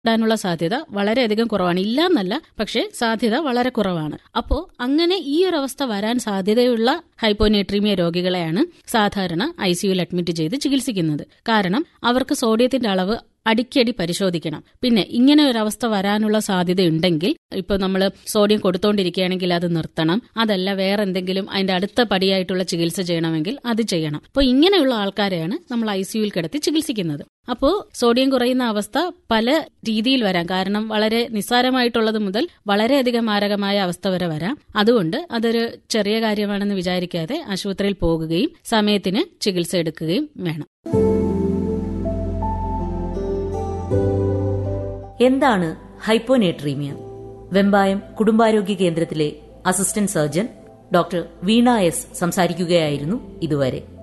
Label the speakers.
Speaker 1: ഇടാനുള്ള സാധ്യത വളരെയധികം കുറവാണ് ഇല്ല എന്നല്ല പക്ഷേ സാധ്യത വളരെ കുറവാണ് അപ്പോൾ അങ്ങനെ ഈ ഒരു അവസ്ഥ വരാൻ സാധ്യതയുള്ള ഹൈപ്പോനേട്രീമിയ രോഗികളെയാണ് സാധാരണ ഐ സിയുയിൽ അഡ്മിറ്റ് ചെയ്ത് ചികിത്സിക്കുന്നത് കാരണം അവർക്ക് സോഡിയത്തിന്റെ അളവ് അടിക്കടി പരിശോധിക്കണം പിന്നെ ഇങ്ങനെ ഒരു അവസ്ഥ വരാനുള്ള സാധ്യതയുണ്ടെങ്കിൽ ഇപ്പൊ നമ്മൾ സോഡിയം കൊടുത്തോണ്ടിരിക്കുകയാണെങ്കിൽ അത് നിർത്തണം അതല്ല വേറെ എന്തെങ്കിലും അതിന്റെ അടുത്ത പടിയായിട്ടുള്ള ചികിത്സ ചെയ്യണമെങ്കിൽ അത് ചെയ്യണം അപ്പോൾ ഇങ്ങനെയുള്ള ആൾക്കാരെയാണ് നമ്മൾ ഐ സിയുയിൽ കിടത്തി ചികിത്സിക്കുന്നത് അപ്പോൾ സോഡിയം കുറയുന്ന അവസ്ഥ പല രീതിയിൽ വരാം കാരണം വളരെ നിസ്സാരമായിട്ടുള്ളത് മുതൽ വളരെയധികം മാരകമായ അവസ്ഥ വരെ വരാം അതുകൊണ്ട് അതൊരു ചെറിയ കാര്യമാണെന്ന് വിചാരിക്കാതെ ആശുപത്രിയിൽ പോകുകയും സമയത്തിന് ചികിത്സ എടുക്കുകയും വേണം
Speaker 2: എന്താണ് ഹൈപ്പോനേട്രീമിയ വെമ്പായം കുടുംബാരോഗ്യ കേന്ദ്രത്തിലെ assistant surgeon doctor Veena S സംസാരിക്കുകയായിരുന്നു ഇതുവരെ